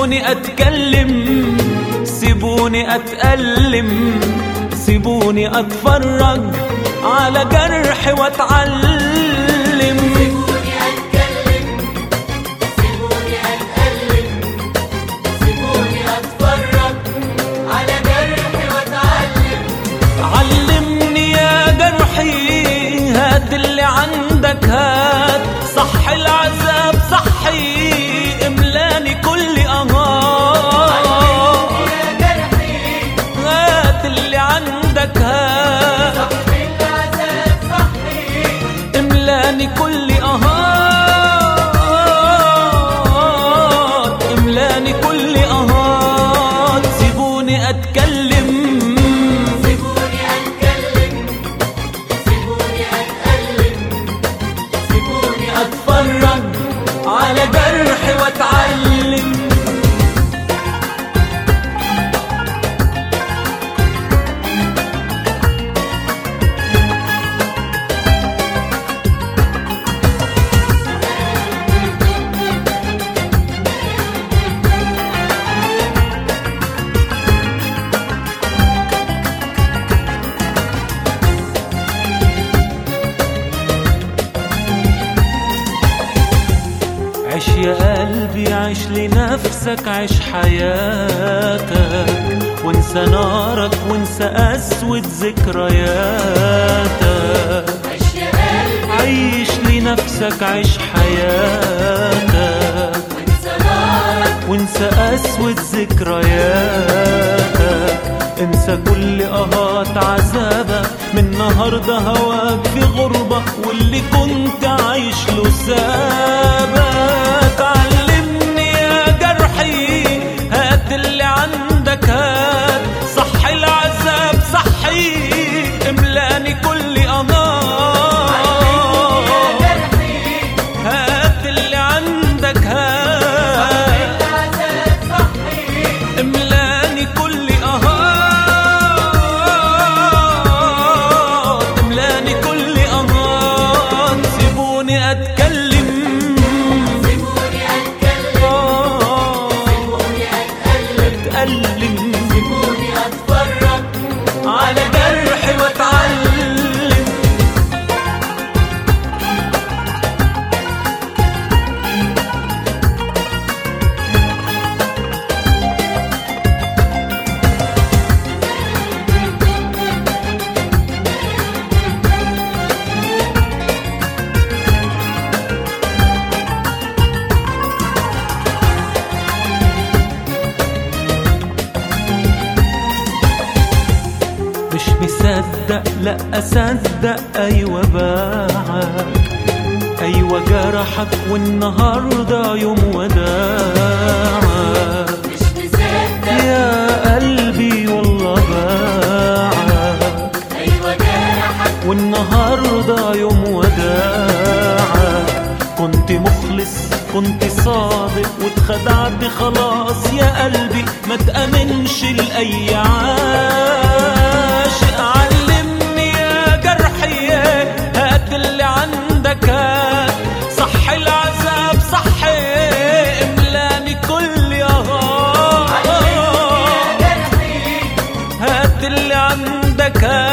سيبوني اتكلم سيبوني اتألم سيبوني اتفرج على جرح واتعلم سيبوني أتكلم سيبوني أتألم سيبوني أتفرج على جرحي وأتعلم علمني يا جرحي هات اللي عندك هات صح العذاب صحي املاني كل اهات يا جرحي هات اللي عندك هات صحي العذاب صحي املاني كل اهات املاني كل اهات سيبوني اتكلم سيبوني أتكلم سيبوني أتألم سيبوني اتفرج على جرحي واتعلم عيش يا قلبي عيش لنفسك عيش حياتك وانسى نارك وانسى أسود ذكرياتك عيش يا قلبي عيش لنفسك عيش حياتك وانسى نارك وانسى أسود ذكرياتك انسى كل قهات عذابك من النهاردة هواك في غربة واللي كنت عايش له سابك علمني يا جرحي هات اللي عندك هات صح العذاب صحي املاني كل يا أنار جرحي هات اللي عندك هات العذاب صحي املاني كل اهات املاني كل اهات سيبوني اتكلم سيبوني أتكلم آه، سيبوني أتألم اتألم سيبوني أتفرج على جرحي واتعلم مش مصدق لا اصدق ايوه باعك ايوه جرحك والنهارده يوم وداعك مش مصدق يا قلبي والله باعك أيوة جرحك والنهارده يوم وداعك كنت مخلص كنت صادق واتخدعت خلاص يا قلبي ما تأمنش لأي عاشق علمني يا جرحي هات اللي عندك هات صح العذاب صح املاني كل علمني يا يهات جرحي هات اللي عندك هات